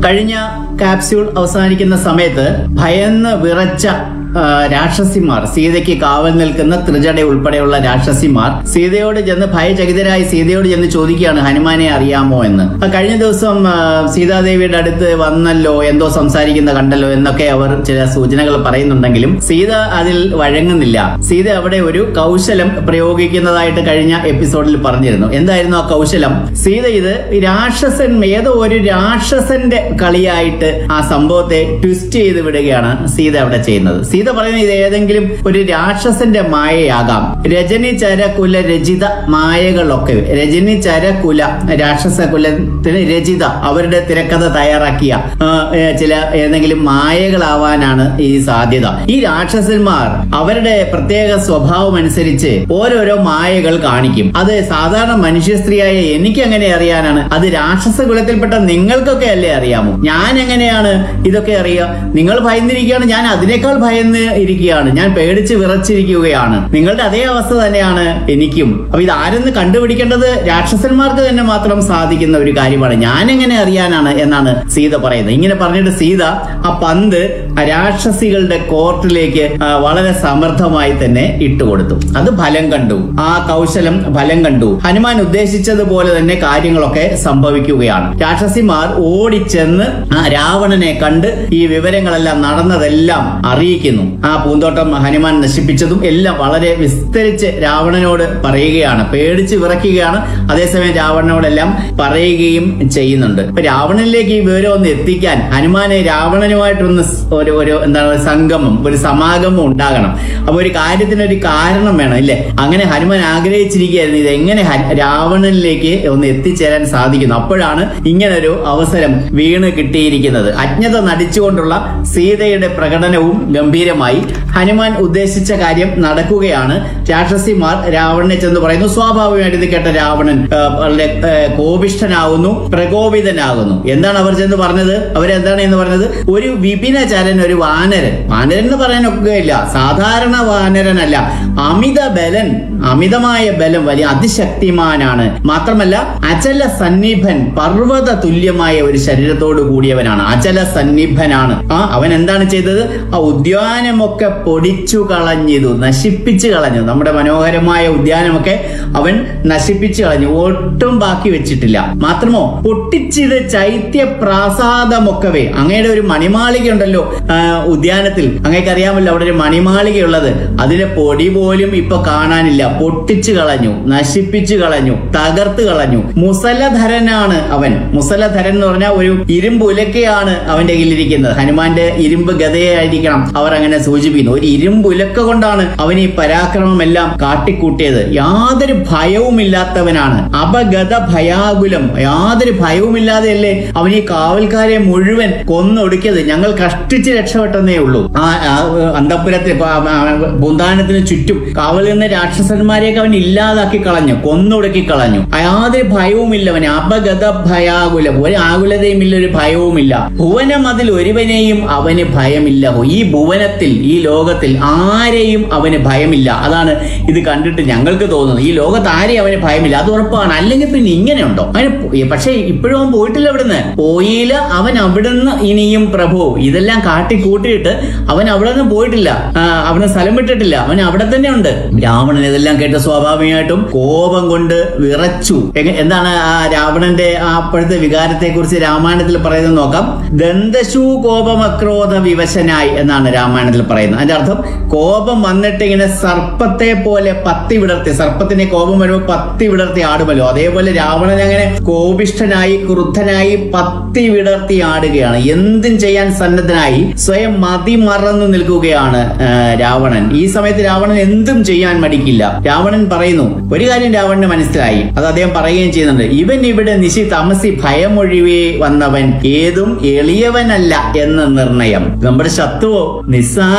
കഴിഞ്ഞ കാപ്സ്യൂൾ അവസാനിക്കുന്ന സമയത്ത് ഭയന്ന് വിറച്ച ആ, രാക്ഷസിമാർ സീതയ്ക്ക് കാവൽ നിൽക്കുന്ന ത്രിജട ഉൾപ്പെടെയുള്ള രാക്ഷസിമാർ സീതയോട് ചെന്ന് ഭയചകിതരായി സീതയോട് ചെന്ന് ചോദിക്കുകയാണ് ഹനുമാനെ അറിയാമോ എന്ന് ആ, കഴിഞ്ഞ ദിവസം ആ, സീതാദേവിയുടെ അടുത്ത് വന്നല്ലോ എന്തോ സംസാരിക്കുന്ന കണ്ടല്ലോ എന്നൊക്കെ അവർ ചില സൂചനകൾ പറയുന്നുണ്ടെങ്കിലും സീത അതിൽ വഴങ്ങുന്നില്ല സീത അവിടെ ഒരു കൗശലം പ്രയോഗിക്കുന്നതായിട്ട് കഴിഞ്ഞ എപ്പിസോഡിൽ പറഞ്ഞിരുന്നു എന്തായിരുന്നു ആ കൗശലം സീത ഇത് രാക്ഷസൻ ഏതോ ഒരു രാക്ഷസന്റെ കളിയായിട്ട് ആ സംഭവത്തെ ട്വിസ്റ്റ് ചെയ്ത് വിടുകയാണ് സീത അവിടെ ചെയ്യുന്നത് സീത പറയുന്നത് ഇത് ഏതെങ്കിലും ഒരു രാക്ഷസന്റെ മായയാകാം രജനി ചരകുല രചിത മായകളൊക്കെ രജനി ചരകുല രാക്ഷസ കുലത്തിന് രചിത അവരുടെ തിരക്കഥ തയ്യാറാക്കിയ ആ, ഏ, ചില ഏതെങ്കിലും മായകളാവാനാണ് ഈ സാധ്യത ഈ രാക്ഷസന്മാർ അവരുടെ പ്രത്യേക സ്വഭാവം അനുസരിച്ച് ഓരോരോ മായകൾ കാണിക്കും അത് സാധാരണ മനുഷ്യ സ്ത്രീയായ എനിക്ക് എങ്ങനെ അറിയാനാണ് അത് രാക്ഷസ കുലത്തിൽപ്പെട്ട നിങ്ങൾക്കൊക്കെ അല്ലേ അറിയാമോ ഞാൻ എങ്ങനെയാണ് ഇതൊക്കെ അറിയുക നിങ്ങൾ ഭയന്നിരിക്കുകയാണ് ഞാൻ അതിനേക്കാൾ ഭയന്ന് ഇരിക്കുകയാണ് ഞാൻ പേടിച്ച് വിറച്ചിരിക്കുകയാണ് നിങ്ങളുടെ അതേ അവസ്ഥ തന്നെയാണ് എനിക്കും അപ്പൊ ഇത് ആരെന്ന് കണ്ടുപിടിക്കേണ്ടത് രാക്ഷസന്മാർക്ക് തന്നെ മാത്രം സാധിക്കുന്ന ഒരു കാര്യമാണ് ഞാൻ എങ്ങനെ അറിയാനാണ് എന്നാണ് സീത പറയുന്നത് ഇങ്ങനെ പറഞ്ഞിട്ട് സീത ആ പന്ത് ആ രാക്ഷസികളുടെ കോർട്ടിലേക്ക് ആ, വളരെ സമർത്ഥമായി തന്നെ ഇട്ടുകൊടുത്തു അത് ഫലം കണ്ടു ആ കൗശലം ഫലം കണ്ടു ഹനുമാൻ ഉദ്ദേശിച്ചതുപോലെ തന്നെ കാര്യങ്ങളൊക്കെ സംഭവിക്കുകയാണ് രാക്ഷസിമാർ ഓടിച്ചെന്ന് ആ രാവണനെ കണ്ട് ഈ വിവരങ്ങളെല്ലാം നടന്നതെല്ലാം അറിയിക്കുന്നു ആ പൂന്തോട്ടം ഹനുമാൻ നശിപ്പിച്ചതും എല്ലാം വളരെ വിസ്തരിച്ച് രാവണനോട് പറയുകയാണ് പേടിച്ച് വിറയ്ക്കുകയാണ് അതേസമയം രാവണനോടെല്ലാം പറയുകയും ചെയ്യുന്നുണ്ട് ഇപ്പൊ രാവണനിലേക്ക് ഈ വിവരം ഒന്ന് എത്തിക്കാൻ ഹനുമാനെ രാവണനുമായിട്ടൊന്ന് സ് ഒരു ഒരു എന്താണ് ഒരു സംഗമം ഒരു സമാഗമം ഉണ്ടാകണം അപ്പൊ ഒരു കാര്യത്തിന് ഒരു കാരണം വേണം ഇല്ലേ അങ്ങനെ ഹനുമാൻ ആഗ്രഹിച്ചിരിക്കുകയായിരുന്നു ഇത് എങ്ങനെ ഹ- രാവണനിലേക്ക് ഒന്ന് എത്തിച്ചേരാൻ സാധിക്കുന്നു അപ്പോഴാണ് ഇങ്ങനെ ഒരു അവസരം വീണ് കിട്ടിയിരിക്കുന്നത് അജ്ഞത നടിച്ചുകൊണ്ടുള്ള സീതയുടെ പ്രകടനവും ഗംഭീരമായി ഹനുമാൻ ഉദ്ദേശിച്ച കാര്യം നടക്കുകയാണ് രാക്ഷസിമാർ രാവണനെ ചെന്ന് പറയുന്നു സ്വാഭാവികമായിട്ട് ഇത് കേട്ട രാവണൻ ആ, വളരെ ആ, കോപിഷ്ഠനാകുന്നു പ്രകോപിതനാകുന്നു എന്താണ് അവർ ചെന്ന് പറഞ്ഞത് അവരെന്താണ് എന്ന് പറഞ്ഞത് ഒരു വിപിനചരൻ ഒരു വാനരൻ വാനരൻ എന്ന് പറയാനൊക്കെ ഇല്ല സാധാരണ വാനരനല്ല അമിത ബലൻ അമിതമായ ബലം വലിയ അതിശക്തിമാനാണ് മാത്രമല്ല അചല സന്നിഭൻ പർവ്വത തുല്യമായ ഒരു ശരീരത്തോട് കൂടിയവനാണ് അചല സന്നിഭനാണ് ആ അവൻ എന്താണ് ചെയ്തത് ആ ഉദ്യാനമൊക്കെ പൊടിച്ചു കളഞ്ഞിതു നശിപ്പിച്ചു കളഞ്ഞു നമ്മുടെ മനോഹരമായ ഉദ്യാനമൊക്കെ അവൻ നശിപ്പിച്ചു കളഞ്ഞു ഒട്ടും ബാക്കി വെച്ചിട്ടില്ല മാത്രമോ പൊട്ടിച്ചിത് ചൈത്യ പ്രാസാദമൊക്കവേ അങ്ങയുടെ ഒരു മണിമാളിക ഉണ്ടല്ലോ ആ, ഉദ്യാനത്തിൽ അങ്ങേക്ക് അറിയാമല്ലോ അവിടെ ഒരു മണിമാളിക ഉള്ളത് അതിലെ പൊടി പോലും ഇപ്പൊ കാണാനില്ല പൊട്ടിച്ചു കളഞ്ഞു നശിപ്പിച്ചു കളഞ്ഞു തകർത്ത് കളഞ്ഞു മുസലധരനാണ് അവൻ മുസലധരൻ എന്ന് പറഞ്ഞാൽ ഒരു ഇരുമ്പ് ഉലക്കയാണ് അവന്റെ കയ്യിലിരിക്കുന്നത് ഹനുമാന്റെ ഇരുമ്പ് ഗതയായിരിക്കണം അവർ അങ്ങനെ സൂചിപ്പിക്കുന്നു ഒരു ഇരുമ്പ് ഉലക്ക കൊണ്ടാണ് അവൻ ഈ പരാക്രമം എല്ലാം കാട്ടിക്കൂട്ടിയത് യാതൊരു ഭയവുമില്ലാത്തവനാണ് അപഗത ഭയാകുലം യാതൊരു ഭയവുമില്ലാതെയല്ലേ അവൻ ഈ കാവൽക്കാരെ മുഴുവൻ കൊന്നൊടുക്കിയത് ഞങ്ങൾ കഷ്ടിച്ച് രക്ഷപ്പെട്ടെന്നേ ഉള്ളൂ ആ ആ, അന്തപുരത്തിൽ ആ, ആ, പൂന്താനത്തിന് ചുറ്റും കാവൽ നിന്ന രാക്ഷസന്മാരെയൊക്കെ അവൻ ഇല്ലാതാക്കി കളഞ്ഞു കൊന്നൊടുക്കി കളഞ്ഞു യാതൊരു ഭയവുമില്ല അവന് അപഗത ഭയാകുലം ഒരു ആകുലതയുമില്ല ഒരു ഭയവുമില്ല ഭുവനം അതിൽ ഒരുവനെയും അവന് ഭയമില്ല ഈ ഭുവനത്തിൽ ഈ ലോകത്തിൽ ആരെയും അവന് ഭയമില്ല അതാണ് ഇത് കണ്ടിട്ട് ഞങ്ങൾക്ക് തോന്നുന്നത് ഈ ലോകത്ത് ആരെയും അവന് ഭയമില്ല അത് ഉറപ്പാണ് അല്ലെങ്കിൽ പിന്നെ ഇങ്ങനെ ഉണ്ടോ അവന് പോ- പക്ഷേ ഇപ്പോഴും അവൻ പോയിട്ടില്ല അവിടുന്ന് പോയില്ല അവൻ അവിടുന്ന് ഇനിയും പ്രഭു ഇതെല്ലാം കാട്ടിക്കൂട്ടിയിട്ട് അവൻ അവിടെ നിന്ന് പോയിട്ടില്ല ആ, അവിടുന്ന് സ്ഥലം വിട്ടിട്ടില്ല അവൻ അവിടെ തന്നെ ഉണ്ട് രാവണൻ ഇതെല്ലാം കേട്ട് സ്വാഭാവികമായിട്ടും കോപം കൊണ്ട് വിറച്ചു എങ്ങ- എന്താണ് ആ രാവണന്റെ ആ അപ്പോഴത്തെ വികാരത്തെ കുറിച്ച് രാമായണത്തിൽ പറയുന്നത് നോക്കാം ദന്തശു കോപമക്രോധ വിവശനായി എന്നാണ് രാമായണത്തിൽ പറയുന്നത് അതിന്റെ അർത്ഥം കോപം വന്നിട്ട് ഇങ്ങനെ സർപ്പത്തെ പോലെ പത്തി വിടർത്തി സർപ്പത്തിന്റെ കോപം വരുമ്പോൾ പത്തി വിടർത്തി ആടുമല്ലോ അതേപോലെ രാവണൻ അങ്ങനെ കോപിഷ്ഠനായി ക്രുദ്ധനായി പത്തി വിടർത്തി ആടുകയാണ് എന്തും ചെയ്യാൻ സന്നദ്ധനായി സ്വയം മതിമറന്നു നിൽക്കുകയാണ് ആ, രാവണൻ ഈ സമയത്ത് രാവണൻ എന്തും ചെയ്യാൻ മടിക്കില്ല രാവണൻ പറയുന്നു ഒരു കാര്യം രാവണന് മനസ്സിലായി അത് അദ്ദേഹം പറയുകയും ചെയ്യുന്നുണ്ട് ഇവൻ ഇവിടെ നിശി തമസി ഭയമൊഴിവേ വന്നവൻ ഏതും എളിയവനല്ല എന്ന നിർണയം നമ്മുടെ ശത്രുവോ നിസ്സാരക്കാരൻ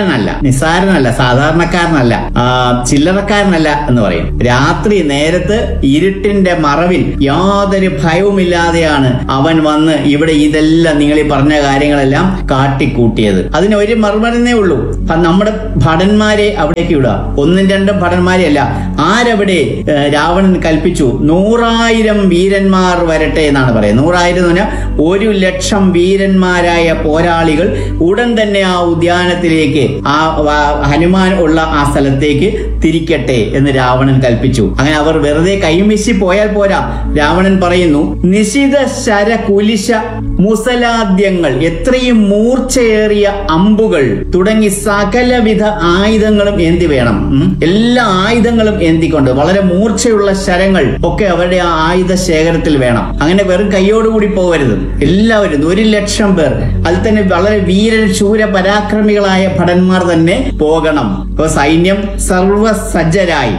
നിസ്സാരനല്ല നിസ്സാരനല്ല സാധാരണക്കാരനല്ല ആ, ചില്ലറക്കാരനല്ല എന്ന് പറയും രാത്രി നേരത്ത് ഇരുട്ടിന്റെ മറവിൽ യാതൊരു ഭയവുമില്ലാതെയാണ് അവൻ വന്ന് ഇവിടെ ഇതെല്ലാം നിങ്ങൾ ഈ പറഞ്ഞ കാര്യങ്ങളെല്ലാം കാട്ടിക്കൂട്ടിയത് അതിന് ഒരു മറുമരുന്നേ ഉള്ളൂ അ- നമ്മുടെ ഭടന്മാരെ അവിടേക്ക് വിടുക ഒന്നും രണ്ടും ഭടന്മാരെ അല്ല ആരവിടെ ഏ, രാവണൻ കൽപ്പിച്ചു നൂറായിരം വീരന്മാർ വരട്ടെ എന്നാണ് പറയുന്നത് നൂറായിരം എന്ന് പറഞ്ഞാൽ ഒരു ലക്ഷം വീരന്മാരായ പോരാളികൾ ഉടൻ തന്നെ ആ ഉദ്യാനത്തിലേക്ക് ആ വ- ഹനുമാൻ ഉള്ള ആ സ്ഥലത്തേക്ക് തിരിക്കട്ടെ എന്ന് രാവണൻ കൽപ്പിച്ചു അങ്ങനെ അവർ വെറുതെ കൈമിശി പോയാൽ പോരാ രാവണൻ പറയുന്നു നിശിത ശര കുലിശ മുസലാദ്യങ്ങൾ എത്രയും മൂർച്ചയേറിയ അമ്പുകൾ തുടങ്ങി സകലവിധ ആയുധങ്ങളും ഏന്തി വേണം ഉം. എല്ലാ ആയുധങ്ങളും ഏന്തിക്കൊണ്ട് വളരെ മൂർച്ചയുള്ള ശരങ്ങൾ ഒക്കെ അവരുടെ ആ ആയുധ ശേഖരത്തിൽ വേണം അങ്ങനെ വെറും കൈയോടുകൂടി പോകരുത് എല്ലാവരും ഒരു ലക്ഷം പേർ അതിൽ തന്നെ വളരെ വീര ശൂര പരാക്രമികളായ ഭടന്മാർ തന്നെ പോകണം അപ്പൊ സൈന്യം സർവസജ്ജരായി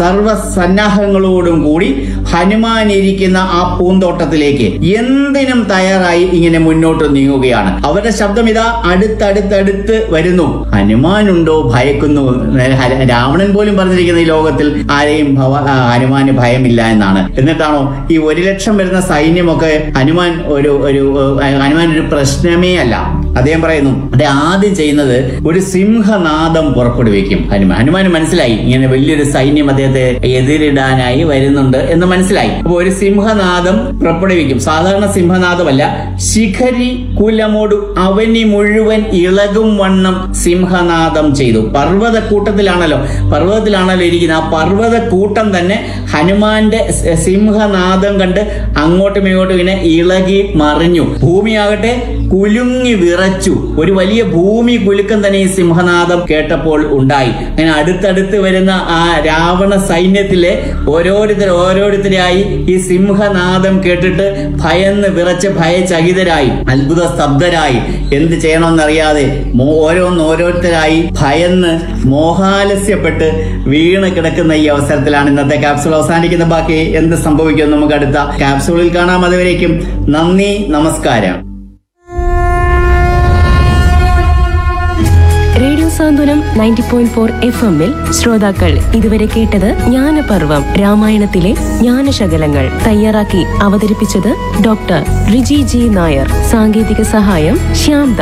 സർവസന്നാഹങ്ങളോടും കൂടി ഹനുമാൻ ഇരിക്കുന്ന ആ പൂന്തോട്ടത്തിലേക്ക് എന്തിനും തയ്യാറായി ഇങ്ങനെ മുന്നോട്ട് നീങ്ങുകയാണ് അവരുടെ ശബ്ദം ഇതാ അടുത്തടുത്തടുത്ത് വരുന്നു ഹനുമാനുണ്ടോ ഭയക്കുന്നു ഹര- രാവണൻ പോലും പറഞ്ഞിരിക്കുന്ന ഈ ലോകത്തിൽ ആരെയും ഭവ- ആ, ഹനുമാന് ഭയമില്ല എന്നാണ് എന്നിട്ടാണോ ഈ ഒരു ലക്ഷം വരുന്ന സൈന്യമൊക്കെ ഹനുമാൻ ഒരു ഒരു ഏഹ്, ഹനുമാൻ ഒരു പ്രശ്നമേ അല്ല അദ്ദേഹം പറയുന്നു അദ്ദേഹം ആദ്യം ചെയ്യുന്നത് ഒരു സിംഹനാദം പുറപ്പെടുവിക്കും ഹനുമാൻ ഹനുമാന് മനസ്സിലായി ഇങ്ങനെ വലിയൊരു സൈന്യം അദ്ദേഹത്തെ എതിരിടാനായി വരുന്നുണ്ട് എന്ന് മനസ്സിലായി അപ്പൊ ഒരു സിംഹനാദം പുറപ്പെടുവിക്കും സാധാരണ സിംഹനാദമല്ല ശിഖരി കുലമോടു അവനി മുഴുവൻ ഇളകും വണ്ണം സിംഹനാദം ചെയ്തു പർവ്വത കൂട്ടത്തിലാണല്ലോ പർവ്വതത്തിലാണല്ലോ ഇരിക്കുന്നത് ആ പർവ്വത കൂട്ടം തന്നെ ഹനുമാന്റെ സ- സിംഹനാദം കണ്ട് അങ്ങോട്ടും ഇങ്ങോട്ടും ഇങ്ങനെ ഇളകി മറിഞ്ഞു ഭൂമിയാകട്ടെ കുലുങ്ങി വിറച്ചു ഒരു വലിയ ഭൂമി കുലുക്കം തന്നെ ഈ സിംഹനാദം കേട്ടപ്പോൾ ഉണ്ടായി അങ്ങനെ അടുത്തടുത്ത് വരുന്ന ആ രാവണ സൈന്യത്തിലെ ഓരോരുത്തർ ഓരോരുത്തരായി ഈ സിംഹനാദം കേട്ടിട്ട് ഭയന്ന് വിറച്ച് ഭയചകിതരായി അത്ഭുത സ്തബ്ധരായി എന്ത് ചെയ്യണമെന്നറിയാതെ മോ- ഓരോന്ന് ഓരോരുത്തരായി ഭയന്ന് മോഹാലസ്യപ്പെട്ട് വീണ് കിടക്കുന്ന ഈ അവസരത്തിലാണ് ഇന്നത്തെ ക്യാപ്സൂൾ അവസാനിക്കുന്ന ബാക്കി എന്ത് സംഭവിക്കും നമുക്ക് അടുത്ത ക്യാപ്സൂളിൽ കാണാം അതുവരേക്കും നന്ദി നമസ്കാരം radio Santhwanam ninety point four F എമ്മിൽ ശ്രോതാക്കൾ ഇതുവരെ കേട്ടത് ജ്ഞാനപർവം രാമായണത്തിലെ ജ്ഞാനശകലങ്ങൾ തയ്യാറാക്കി അവതരിപ്പിച്ചത് ഡോക്ടർ റിജി ജി നായർ സാങ്കേതിക സഹായം ശ്യാം ദാസ്